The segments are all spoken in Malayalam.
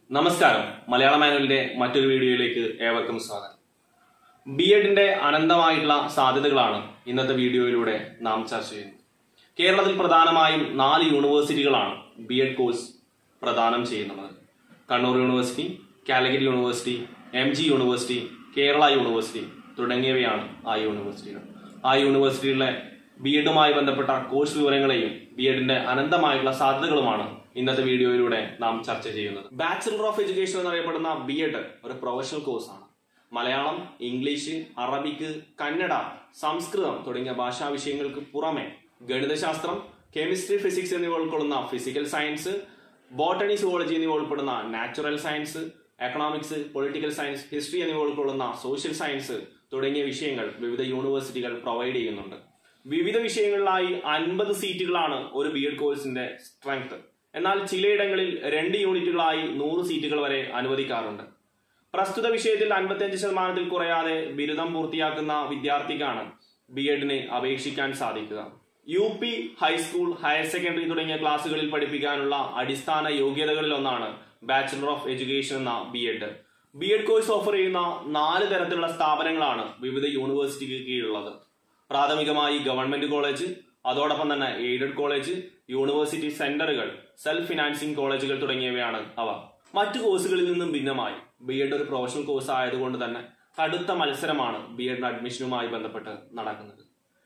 നമസ്കാരം മലയാള മാനുവലിന്റെ മറ്റൊരു വീഡിയോയിലേക്ക് ഏവർക്കും സ്വാഗതം ബി എഡിന്റെ അനന്തമായിട്ടുള്ള സാധ്യതകളാണ് ഇന്നത്തെ വീഡിയോയിലൂടെ നാം ചർച്ച ചെയ്യുന്നത് കേരളത്തിൽ പ്രധാനമായും നാല് യൂണിവേഴ്സിറ്റികളാണ് ബി എഡ് കോഴ്സ് പ്രദാനം ചെയ്യുന്നത് Kannur university Calicut university M G university Kerala university തുടങ്ങിയവയാണ് ആ യൂണിവേഴ്സിറ്റികൾ ആ യൂണിവേഴ്സിറ്റികളിലെ ബി എഡുമായി ബന്ധപ്പെട്ട കോഴ്സ് വിവരങ്ങളെയും ബി എഡിന്റെ അനന്തമായിട്ടുള്ള സാധ്യതകളുമാണ് ഇന്നത്തെ വീഡിയോയിലൂടെ നാം ചർച്ച ചെയ്യുന്നത് ബാച്ചിലർ ഓഫ് എഡ്യൂക്കേഷൻ എന്നറിയപ്പെടുന്ന ബി എഡ് ഒരു പ്രൊഫഷണൽ കോഴ്സാണ് മലയാളം ഇംഗ്ലീഷ് അറബിക്ക് കന്നഡ സംസ്കൃതം തുടങ്ങിയ ഭാഷാ വിഷയങ്ങൾക്ക് പുറമെ ഗണിതശാസ്ത്രം കെമിസ്ട്രി ഫിസിക്സ് എന്നിവ ഉൾക്കൊള്ളുന്ന ഫിസിക്കൽ സയൻസ് ബോട്ടണി സുവോളജി എന്നിവ ഉൾപ്പെടുന്ന natural science economics political science history എന്നിവ ഉൾക്കൊള്ളുന്ന സോഷ്യൽ സയൻസ് തുടങ്ങിയ വിഷയങ്ങൾ വിവിധ യൂണിവേഴ്സിറ്റികൾ പ്രൊവൈഡ് ചെയ്യുന്നുണ്ട് വിവിധ വിഷയങ്ങളിലായി അൻപത് സീറ്റുകളാണ് ഒരു ബി എഡ് കോഴ്സിന്റെ സ്ട്രെങ്ത് എന്നാൽ ചിലയിടങ്ങളിൽ രണ്ട് യൂണിറ്റുകളായി നൂറ് സീറ്റുകൾ വരെ അനുവദിക്കാറുണ്ട് പ്രസ്തുത വിഷയത്തിൽ അൻപത്തിയഞ്ച് ശതമാനത്തിൽ കുറയാതെ ബിരുദം പൂർത്തിയാക്കുന്ന വിദ്യാർത്ഥിക്കാണ് ബി എഡിന് അപേക്ഷിക്കാൻ സാധിക്കുക U P high school higher secondary തുടങ്ങിയ ക്ലാസുകളിൽ പഠിപ്പിക്കാനുള്ള അടിസ്ഥാന യോഗ്യതകളിൽ ഒന്നാണ് ബാച്ചിലർ ഓഫ് എഡ്യൂക്കേഷൻ എന്ന B Ed B Ed course offer ചെയ്യുന്ന നാല് തരത്തിലുള്ള സ്ഥാപനങ്ങളാണ് വിവിധ യൂണിവേഴ്സിറ്റിക്ക് കീഴിലുള്ളത് പ്രാഥമികമായി ഗവൺമെന്റ് കോളേജ് അതോടൊപ്പം തന്നെ എയ്ഡഡ് കോളേജ് യൂണിവേഴ്സിറ്റി സെന്ററുകൾ സെൽഫ് ഫിനാൻസിംഗ് കോളേജുകൾ തുടങ്ങിയവയാണ് അവ മറ്റു കോഴ്സുകളിൽ നിന്നും ഭിന്നമായി ബി എഡ് ഒരു പ്രൊഫഷണൽ കോഴ്സ് ആയതുകൊണ്ട് തന്നെ കടുത്ത മത്സരമാണ് ബി എഡ് അഡ്മിഷനുമായി ബന്ധപ്പെട്ട് നടക്കുന്നത്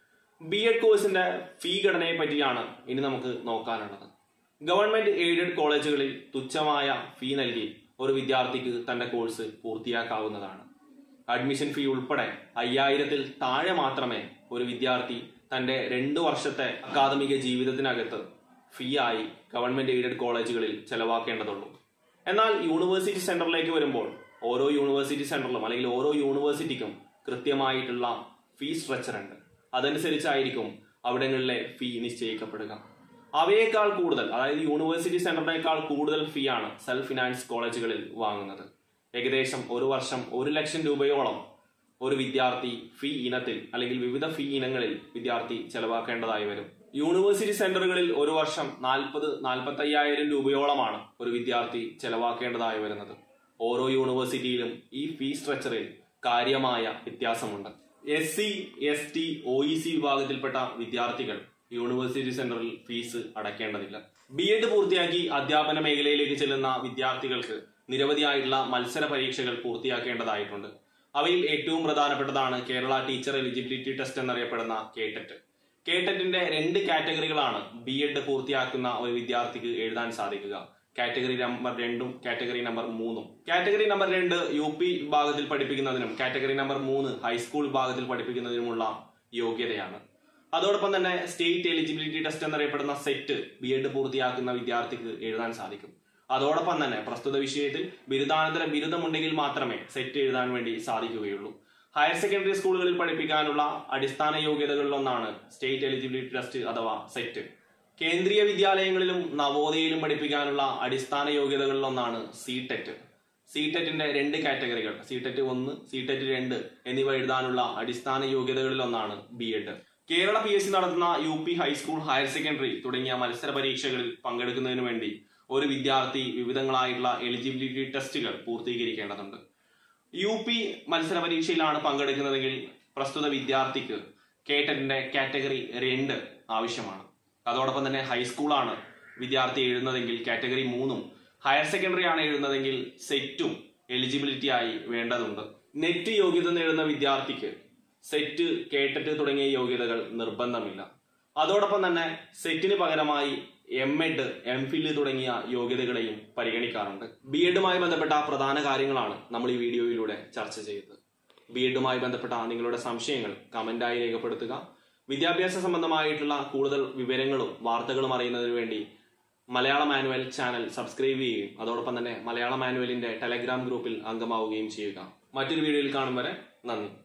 ബി എഡ് കോഴ്സിന്റെ ഫീ ഘടനയെ പറ്റിയാണ് ഇനി നമുക്ക് നോക്കാനുള്ളത് ഗവൺമെന്റ് എയ്ഡഡ് കോളേജുകളിൽ തുച്ഛമായ ഫീ നൽകി ഒരു വിദ്യാർത്ഥിക്ക് തന്റെ കോഴ്സ് പൂർത്തിയാക്കാവുന്നതാണ് അഡ്മിഷൻ ഫീ ഉൾപ്പെടെ അയ്യായിരത്തിൽ താഴെ മാത്രമേ ഒരു വിദ്യാർത്ഥി തന്റെ രണ്ടു വർഷത്തെ അക്കാദമിക ജീവിതത്തിനകത്ത് ഫീ ആയി ഗവൺമെന്റ് എയ്ഡഡ് കോളേജുകളിൽ ചെലവാക്കേണ്ടതുള്ളൂ എന്നാൽ യൂണിവേഴ്സിറ്റി സെന്ററിലേക്ക് വരുമ്പോൾ ഓരോ യൂണിവേഴ്സിറ്റി സെന്ററിലും അല്ലെങ്കിൽ ഓരോ യൂണിവേഴ്സിറ്റിക്കും കൃത്യമായിട്ടുള്ള ഫീ സ്ട്രക്ചർ ഉണ്ട് അതനുസരിച്ചായിരിക്കും അവിടങ്ങളിലെ ഫീ നിശ്ചയിക്കപ്പെടുക അവയേക്കാൾ കൂടുതൽ അതായത് യൂണിവേഴ്സിറ്റി സെന്ററിനേക്കാൾ കൂടുതൽ ഫീ ആണ് സെൽഫ് ഫിനാൻസ് കോളേജുകളിൽ വാങ്ങുന്നത് ഏകദേശം ഒരു വർഷം ഒരു ലക്ഷം രൂപയോളം ഒരു വിദ്യാർത്ഥി ഫീ ഇനത്തിൽ അല്ലെങ്കിൽ വിവിധ ഫീ ഇനങ്ങളിൽ വിദ്യാർത്ഥി ചെലവാക്കേണ്ടതായി വരും യൂണിവേഴ്സിറ്റി സെന്ററുകളിൽ ഒരു വർഷം നാൽപ്പത് നാൽപ്പത്തി അയ്യായിരം രൂപയോളമാണ് ഒരു വിദ്യാർത്ഥി ചെലവാക്കേണ്ടതായി വരുന്നത് ഓരോ യൂണിവേഴ്സിറ്റിയിലും ഈ ഫീ സ്ട്രക്ചറിൽ കാര്യമായ വ്യത്യാസമുണ്ട് S C S T O E C വിഭാഗത്തിൽപ്പെട്ട വിദ്യാർത്ഥികൾ യൂണിവേഴ്സിറ്റി സെന്ററിൽ ഫീസ് അടയ്ക്കേണ്ടതില്ല ബി എഡ് പൂർത്തിയാക്കി അധ്യാപന മേഖലയിലേക്ക് ചെല്ലുന്ന വിദ്യാർത്ഥികൾക്ക് നിരവധിയായിട്ടുള്ള മത്സര പരീക്ഷകൾ പൂർത്തിയാക്കേണ്ടതായിട്ടുണ്ട് അവയിൽ ഏറ്റവും പ്രധാനപ്പെട്ടതാണ് കേരള ടീച്ചർ എലിജിബിലിറ്റി ടെസ്റ്റ് എന്നറിയപ്പെടുന്ന കേട്ടറ്റ് കേട്ടറ്റിന്റെ രണ്ട് കാറ്റഗറികളാണ് ബി എഡ് പൂർത്തിയാക്കുന്ന ഒരു വിദ്യാർത്ഥിക്ക് എഴുതാൻ സാധിക്കുക കാറ്റഗറി നമ്പർ രണ്ടും കാറ്റഗറി നമ്പർ മൂന്നും കാറ്റഗറി നമ്പർ രണ്ട് യു പി വിഭാഗത്തിൽ പഠിപ്പിക്കുന്നതിനും കാറ്റഗറി നമ്പർ മൂന്ന് ഹൈസ്കൂൾ വിഭാഗത്തിൽ പഠിപ്പിക്കുന്നതിനുമുള്ള യോഗ്യതയാണ് അതോടൊപ്പം തന്നെ സ്റ്റേറ്റ് എലിജിബിലിറ്റി ടെസ്റ്റ് എന്നറിയപ്പെടുന്ന സെറ്റ് ബി എഡ് പൂർത്തിയാക്കുന്ന വിദ്യാർത്ഥിക്ക് എഴുതാൻ സാധിക്കും അതോടൊപ്പം തന്നെ പ്രസ്തുത വിഷയത്തിൽ ബിരുദാനന്തര ബിരുദമുണ്ടെങ്കിൽ മാത്രമേ സെറ്റ് എഴുതാൻ വേണ്ടി സാധിക്കുകയുള്ളൂ ഹയർ സെക്കൻഡറി സ്കൂളുകളിൽ പഠിപ്പിക്കാനുള്ള അടിസ്ഥാന യോഗ്യതകളിലൊന്നാണ് സ്റ്റേറ്റ് എലിജിബിലിറ്റി ടെസ്റ്റ് അഥവാ സെറ്റ് കേന്ദ്രീയ വിദ്യാലയങ്ങളിലും നവോദയയിലും പഠിപ്പിക്കാനുള്ള അടിസ്ഥാന യോഗ്യതകളിലൊന്നാണ് സി ടെറ്റ് സി ടെറ്റിന്റെ രണ്ട് കാറ്റഗറികൾ സി ടെറ്റ് ഒന്ന് സി ടെറ്റ് രണ്ട് എന്നിവ എഴുതാനുള്ള അടിസ്ഥാന യോഗ്യതകളിലൊന്നാണ് B Ed Kerala P S C നടത്തുന്ന U P high school higher secondary തുടങ്ങിയ മത്സര പരീക്ഷകളിൽ പങ്കെടുക്കുന്നതിന് വേണ്ടി ഒരു വിദ്യാർത്ഥി വിവിധങ്ങളായിട്ടുള്ള എലിജിബിലിറ്റി ടെസ്റ്റുകൾ പൂർത്തീകരിക്കേണ്ടതുണ്ട് യു പി മത്സര പരീക്ഷയിലാണ് പങ്കെടുക്കുന്നതെങ്കിൽ പ്രസ്തുത വിദ്യാർത്ഥിക്ക് കേട്ടറ്റിന്റെ കാറ്റഗറി രണ്ട് ആവശ്യമാണ് അതോടൊപ്പം തന്നെ ഹൈസ്കൂളാണ് വിദ്യാർത്ഥി എഴുതുന്നതെങ്കിൽ കാറ്റഗറി മൂന്നും ഹയർ സെക്കൻഡറി ആണ് എഴുതുന്നതെങ്കിൽ സെറ്റും എലിജിബിലിറ്റി ആയി വേണ്ടതുണ്ട് നെറ്റ് യോഗ്യത നേടുന്ന വിദ്യാർത്ഥിക്ക് സെറ്റ് കേട്ടറ്റ് തുടങ്ങിയ യോഗ്യതകൾ നിർബന്ധമില്ല അതോടൊപ്പം തന്നെ സെറ്റിന് പകരമായി എം എഡ് എം ഫിൽ തുടങ്ങിയ യോഗ്യതകളെയും പരിഗണിക്കാറുണ്ട് ബി എഡുമായി ബന്ധപ്പെട്ട പ്രധാന കാര്യങ്ങളാണ് നമ്മൾ ഈ വീഡിയോയിലൂടെ ചർച്ച ചെയ്തത് ബി എഡുമായി ബന്ധപ്പെട്ട നിങ്ങളുടെ സംശയങ്ങൾ കമന്റായി രേഖപ്പെടുത്തുക വിദ്യാഭ്യാസ സംബന്ധമായിട്ടുള്ള കൂടുതൽ വിവരങ്ങളും വാർത്തകളും അറിയുന്നതിന് വേണ്ടി മലയാള മാനുവൽ ചാനൽ സബ്സ്ക്രൈബ് ചെയ്യുകയും അതോടൊപ്പം തന്നെ മലയാള മാനുവലിന്റെ ടെലഗ്രാം ഗ്രൂപ്പിൽ അംഗമാവുകയും ചെയ്യുക മറ്റൊരു വീഡിയോയിൽ കാണും വരെ നന്ദി